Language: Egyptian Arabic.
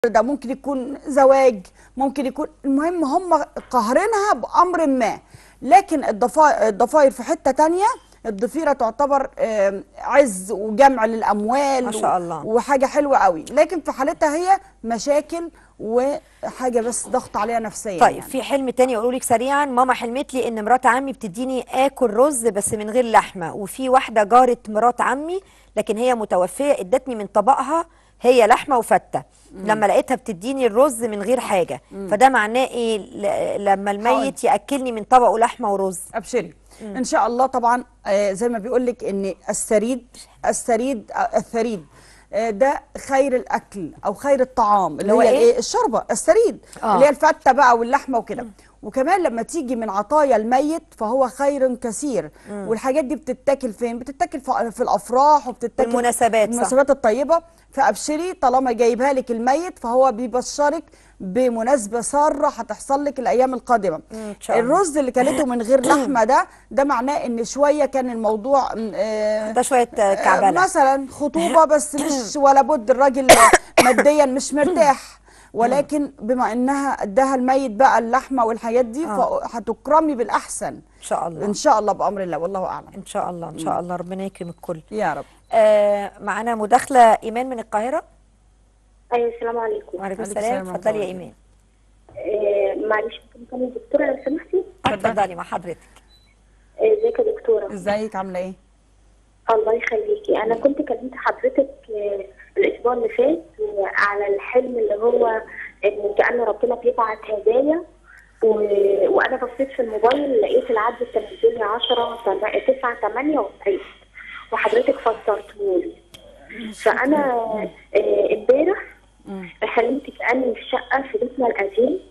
ده ممكن يكون زواج ممكن يكون المهم هم قاهرينها بأمر ما لكن الضفا- الضفاير في حتة تانية الضفيرة تعتبر آم، عز وجمع للأموال ما شاء الله. وحاجة حلوة قوي لكن في حالتها هي مشاكل وحاجة بس ضغط عليها نفسيا طيب يعني. في حلم تاني اقوله لك سريعا ماما حلمت لي ان مرات عمي بتديني اكل رز بس من غير لحمه وفي واحده جاره مرات عمي لكن هي متوفيه ادتني من طبقها هي لحمه وفته لما لقيتها بتديني الرز من غير حاجه فده معناه ايه ل- لما الميت ياكلني من طبقه لحمه ورز ابشري ان شاء الله طبعا آه، زي ما بيقول لك ان الثريد الثريد آه، الثريد آه، ده خير الاكل او خير الطعام اللي هو هي إيه؟ الايه الشوربه الثريد آه. اللي هي الفته بقى واللحمه وكده وكمان لما تيجي من عطايا الميت فهو خير كثير والحاجات دي بتتاكل فين بتتاكل في في الافراح وبتتاكل المناسبات، صح. المناسبات الطيبه فابشري طالما جايبها لك الميت فهو بيبشرك بمناسبه ساره هتحصل لك الايام القادمه إن شاء الله. الرز اللي كلته من غير لحمه ده ده معناه ان شويه كان الموضوع م، آه، ده شويه آه، آه، كعبله مثلا خطوبه بس مش ولا بد الراجل ماديا مش مرتاح ولكن بما انها اداها الميت بقى اللحمه والحاجات دي آه. فهتكرمي بالاحسن ان شاء الله ان شاء الله بامر الله والله اعلم ان شاء الله ان شاء الله ربنا يكرم الكل يا رب آه معانا مداخله ايمان من القاهره ايوه السلام عليكم وعليكم عليكم السلام السلام ورحمة اتفضلي يا الله. ايمان آه معلش ممكن اكلم الدكتوره لو سمحتي اتفضلي مع حضرتك آه، ازيك يا دكتوره ازيك عامله ايه الله يخليكي انا كنت كلمت حضرتك آه، الاسبوع اللي فات آه، على الحلم اللي هو ان كان ربنا بيبعت هدايا و... وانا بصيت في الموبايل لقيت العدد التنازلي 10 9 8 وتسعين وحضرتك فسرتهولي فانا آه، امبارح حلمت كاني في شقه في بيتنا القديم